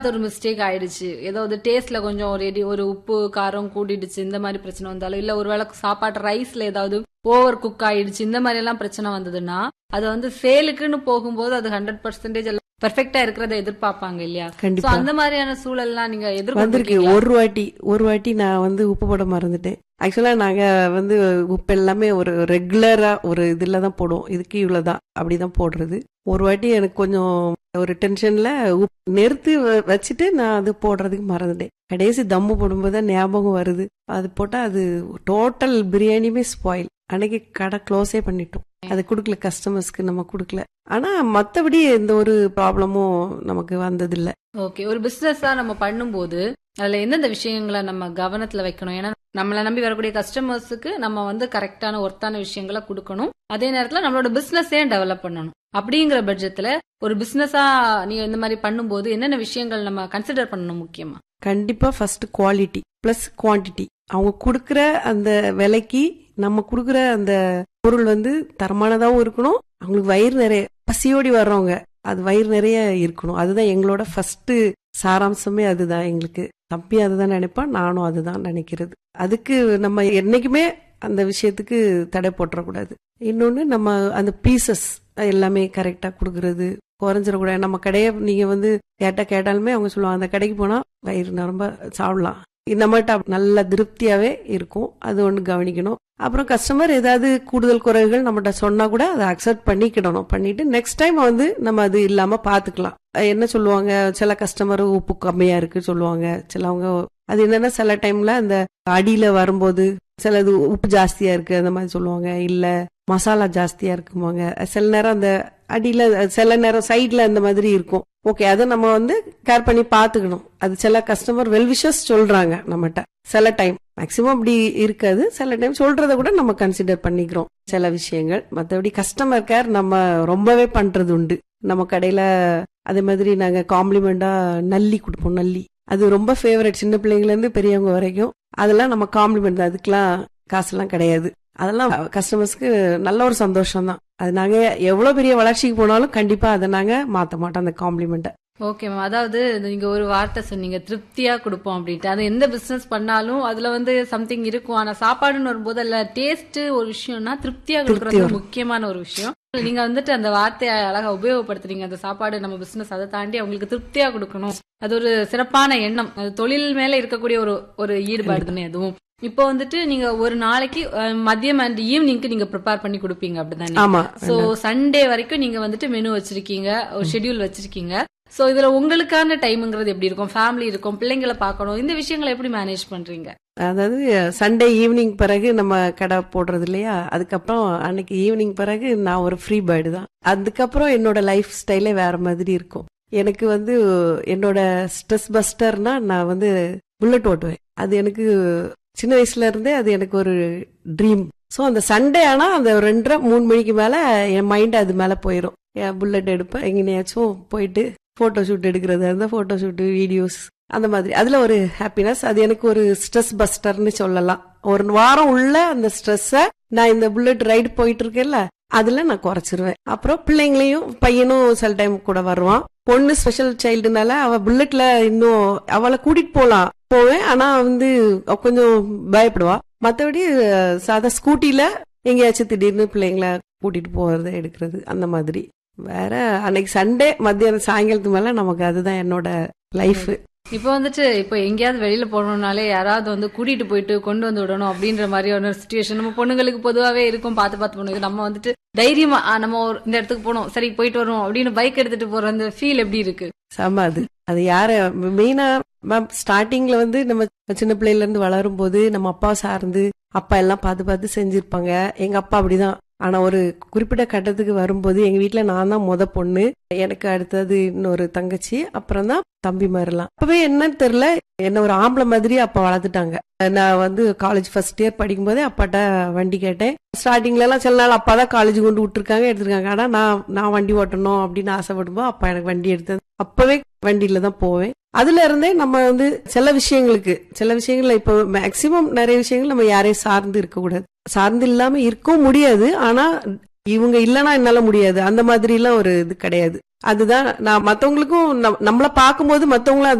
ஒரு மிஸ்டேக் ஆயிடுச்சு ஏதாவது டேஸ்ட்ல கொஞ்சம் ஒரு எடி- ஒரு உப்பு காரம் கூடிடுச்சு இந்த மாதிரி பிரச்சனை வந்தாலும் இல்ல ஒருவேளை சாப்பாட்டு ரைஸ்ல ஏதாவது ஓவர் குக் ஆயிடுச்சு இந்த மாதிரி எல்லாம் பிரச்சனை வந்ததுன்னா அது வந்து சேலுக்குன்னு போகும்போது அது ஹண்ட்ரட் பர்சன்டேஜ் எல்லாம் பெர்ஃபெக்டா இருக்கிறத எதிர்பார்ப்பாங்க இல்லையா So, கண்டிப்பா அந்த மாதிரியான சூழல்லாம் நீங்க வந்திருக்கு எதிர்பார்த்திருக்கீங்களா ஒரு வாட்டி ஒரு வாட்டி நான் வந்து உப்பு போட மறந்துட்டேன் ஆக்சுவலா நாங்க வந்து உப்பு எல்லாமே ஒரு ரெகுலரா ஒரு இதுல தான் போடுவோம் இதுக்கு இவ்வளவுதான் அப்படிதான் போடுறது ஒரு வாட்டி எனக்கு கொஞ்சம் ஒரு டென்ஷன்ல உப்பு நிறுத்தி வ- வச்சுட்டு நான் அது போடுறதுக்கு மறந்துட்டேன் கடைசி தம்மு போடும்போது தான் ஞாபகம் வருது அது போட்டா அது டோட்டல் பிரியாணியுமே ஸ்பாயில் அன்னைக்கு கடை க்ளோஸே பண்ணிட்டோம் அது கொடுக்கல கஸ்டமர்ஸ்க்கு நம்ம கொடுக்கல ஆனா மத்தபடி எந்த ஒரு ப்ராப்ளமும் நமக்கு வந்ததில்ல ஓகே ஒரு பிசினஸா நம்ம பண்ணும்போது அதுல எந்தெந்த விஷயங்களை நம்ம கவனத்துல வைக்கணும் ஏன்னா நம்மளை நம்பி வரக்கூடிய கஸ்டமர்ஸுக்கு நம்ம வந்து கரெக்டான ஒர்த்தான விஷயங்களை கொடுக்கணும் அதே நேரத்துல நம்மளோட பிசினஸே டெவலப் பண்ணணும் அப்படிங்கிற பட்சத்துல ஒரு பிசினஸா நீங்க இந்த மாதிரி பண்ணும்போது என்னென்ன விஷயங்கள் நம்ம கன்சிடர் பண்ணணும் முக்கியமா கண்டிப்பா ஃபர்ஸ்ட் குவாலிட்டி பிளஸ் குவாண்டிட்டி அவங்க கொடுக்குற அந்த விலைக்கு நம்ம கொடுக்குற அந்த பொருள் வந்து தரமானதாகவும் இருக்கணும் அவங்களுக்கு வயிறு நிறைய பசியோடி வர்றவங்க அது வயிறு நிறைய இருக்கணும் அதுதான் எங்களோட ஃபர்ஸ்ட் சாராம்சமே அதுதான் எங்களுக்கு தம்பி அதுதான் நினைப்பான் நானும் அதுதான் நினைக்கிறது அதுக்கு நம்ம என்னைக்குமே அந்த விஷயத்துக்கு தடை போட்டுறக்கூடாது இன்னொன்னு நம்ம அந்த பீசஸ் எல்லாமே கரெக்டா கொடுக்கறது குறைஞ்சிடக்கூடாது நம்ம கடையை நீங்க வந்து கேட்டா கேட்டாலுமே அவங்க சொல்லுவாங்க அந்த கடைக்கு போனா வயிறு நிரம்ப சாப்பிடலாம் நம்மகிட்ட நல்ல திருப்தியாவே இருக்கும் அது ஒன்று கவனிக்கணும் அப்புறம் கஸ்டமர் ஏதாவது கூடுதல் குறைகள் நம்மகிட்ட சொன்னா கூட அதை அக்செப்ட் பண்ணிக்கிடணும் பண்ணிட்டு நெக்ஸ்ட் டைம் வந்து நம்ம அது இல்லாம பாத்துக்கலாம் அஹ் என்ன சொல்லுவாங்க சில கஸ்டமர் உப்பு கம்மியா இருக்கு சொல்லுவாங்க சிலவங்க அது என்னன்னா சில டைம்ல அந்த அடியில வரும்போது சிலது உப்பு ஜாஸ்தியா இருக்கு அந்த மாதிரி சொல்லுவாங்க இல்ல மசாலா ஜாஸ்தியா இருக்குமாங்க சில நேரம் அந்த அடியில சில நேரம் சைட்ல அந்த மாதிரி இருக்கும் ஓகே அதை நம்ம வந்து கேர் பண்ணி பாத்துக்கணும் அது சில கஸ்டமர் வெல்விஷஸ் சொல்றாங்க நம்மகிட்ட சில டைம் மேக்சிமம் அப்படி இருக்காது சில டைம் சொல்றத கூட நம்ம கன்சிடர் பண்ணிக்கிறோம் சில விஷயங்கள் மற்றபடி கஸ்டமர் கேர் நம்ம ரொம்பவே பண்றது உண்டு நம்ம கடையில அதே மாதிரி நாங்க காம்ப்ளிமெண்டா நல்லி கொடுப்போம் நல்லி அது ரொம்ப ஃபேவரட் சின்ன பிள்ளைங்கல இருந்து பெரியவங்க வரைக்கும் அதெல்லாம் நம்ம காம்ப்ளிமெண்ட் தான் அதுக்கெல்லாம் காசுலாம் கிடையாது அதெல்லாம் கஸ்டமர்ஸ்க்கு நல்ல ஒரு சந்தோஷம் தான் அது நாங்க எவ்வளவு பெரிய வளர்ச்சிக்கு போனாலும் கண்டிப்பா அதை நாங்க மாத்த மாட்டோம் அந்த காம்ப்ளிமெண்ட்டை ஓகே மேம் அதாவது நீங்க ஒரு வார்த்தை சொன்னீங்க திருப்தியா கொடுப்போம் அப்படின்ட்டு அது எந்த பிசினஸ் பண்ணாலும் அதுல வந்து சம்திங் இருக்கும் ஆனா சாப்பாடுன்னு வரும்போது அதுல டேஸ்ட் ஒரு விஷயம்னா திருப்தியா கொடுக்கறது வரும். முக்கியமான ஒரு விஷயம் நீங்க வந்துட்டு அந்த வார்த்தையை அழகா உபயோகப்படுத்துறீங்க அந்த சாப்பாடு நம்ம பிசினஸ் அதை தாண்டி அவங்களுக்கு திருப்தியா கொடுக்கணும் அது ஒரு சிறப்பான எண்ணம் அது தொழில் மேல இருக்கக்கூடிய ஒரு ஒரு ஈடுபாடு தானே அதுவும் இப்போ வந்துட்டு நீங்க ஒரு நாளைக்கு அஹ், மதியம் அண்ட் ஈவினிங்க்கு நீங்க ப்ரிப்பேர் பண்ணி கொடுப்பீங்க அப்படிதானே ஆமா சோ சண்டே வரைக்கும் நீங்க வந்துட்டு மெனு வச்சிருக்கீங்க ஒரு ஷெட்யூல் வச்சிருக்கீங்க சோ இதுல உங்களுக்கான டைம்ங்கிறது எப்படி இருக்கும் ஃபேமிலி இருக்கும் பிள்ளைங்களை பார்க்கணும் இந்த விஷயங்களை எப்படி மேனேஜ் பண்றீங்க அதாவது சண்டே ஈவினிங் பிறகு நம்ம கடை போடுறது இல்லையா அதுக்கப்புறம் அன்னைக்கு ஈவினிங் பிறகு நான் ஒரு ஃப்ரீ பேர்டு தான் அதுக்கப்புறம் என்னோட லைஃப் ஸ்டைலே வேற மாதிரி இருக்கும் எனக்கு வந்து என்னோட ஸ்ட்ரெஸ் பஸ்டர்னா நான் வந்து புல்லட் ஓட்டுவேன் அது எனக்கு சின்ன வயசுல இருந்தே அது எனக்கு ஒரு ட்ரீம் ஸோ அந்த சண்டே ஆனா அந்த ரெண்டரை மூணு மணிக்கு மேல என் மைண்ட் அது மேல போயிடும் என் புல்லட் எடுப்பேன் எங்கேயாச்சும் போயிட்டு போட்டோ ஷூட் எடுக்கிறது அந்த போட்டோ ஷூட் வீடியோஸ் அந்த மாதிரி அதுல ஒரு ஹாப்பினஸ் அது எனக்கு ஒரு ஸ்ட்ரெஸ் பஸ்டர்னு சொல்லலாம் ஒரு வாரம் உள்ள அந்த ஸ்ட்ரெஸ்ஸ நான் இந்த புல்லட் ரைடு போயிட்டு இருக்கேன்ல அதுல நான் குறைச்சிருவேன் அப்புறம் பிள்ளைங்களையும் பையனும் சில டைம் கூட வருவான் பொண்ணு ஸ்பெஷல் சைல்டுனால அவ புல்லட்ல இன்னும் அவளை கூட்டிட்டு போலாம் போவேன் ஆனா வந்து அவ கொஞ்சம் பயப்படுவா மத்தபடி அஹ், சாதா ஸ்கூட்டில எங்கேயாச்சும் திடீர்னு பிள்ளைங்கள கூட்டிட்டு போறது எடுக்கிறது அந்த மாதிரி வேற அன்னைக்கு சண்டே மத்தியானம் சாயங்காலத்து மேல நமக்கு அதுதான் என்னோட லைஃப் இப்போ வந்துட்டு இப்போ எங்கேயாவது வெளியில போகணும்னாலே யாராவது வந்து கூட்டிட்டு போயிட்டு கொண்டு வந்து விடணும் அப்படின்ற மாதிரி ஒரு சுச்சுவேஷன் நம்ம பொண்ணுங்களுக்கு பொதுவாவே இருக்கும் பார்த்து பார்த்து போகணும் நம்ம வந்துட்டு தைரியமா ஆ, நம்ம ஒரு இந்த இடத்துக்கு போகணும் சரி போயிட்டு வருவோம் அப்படின்னு பைக் எடுத்துட்டு போற அந்த ஃபீல் எப்படி இருக்கு செம அது அது யார மெயினா மேம் ஸ்டார்டிங்ல வந்து நம்ம சின்ன பிள்ளையில இருந்து வளரும் போது நம்ம அப்பா சார்ந்து அப்பா எல்லாம் பார்த்து பார்த்து செஞ்சிருப்பாங்க எங்க அப்பா அப்படிதான் ஆனா ஒரு குறிப்பிட்ட கட்டத்துக்கு வரும்போது எங்க வீட்ல நான் தான் முத பொண்ணு எனக்கு அடுத்தது இன்னொரு தங்கச்சி அப்புறம் தான் தம்பி மாதிரிலாம் அப்பவே என்னன்னு தெரியல என்ன ஒரு ஆம்பளை மாதிரி அப்பா வளர்த்துட்டாங்க நான் வந்து காலேஜ் ஃபர்ஸ்ட் இயர் படிக்கும் போதே அப்பாட்ட வண்டி கேட்டேன் ஸ்டார்டிங்ல எல்லாம் சில நாள் அப்பா தான் காலேஜ் கொண்டு விட்டுருக்காங்க எடுத்திருக்காங்க ஆனா நான் நான் வண்டி ஓட்டணும் அப்படின்னு ஆசைப்படும்போது அப்பா எனக்கு வண்டி எடுத்தது அப்பவே வண்டியில தான் போவேன் அதுல இருந்தே நம்ம வந்து சில விஷயங்களுக்கு சில விஷயங்கள்ல இப்போ மேக்சிமம் நிறைய விஷயங்கள் நம்ம யாரையும் சார்ந்து இருக்க கூடாது சார்ந்து இல்லாம இருக்கவும் முடியாது ஆனா இவங்க இல்லனா என்னால முடியாது அந்த மாதிரி எல்லாம் ஒரு இது கிடையாது அதுதான் நான் மத்தவங்களுக்கும் நம்- நம்மள பார்க்கும்போது மத்தவங்களும்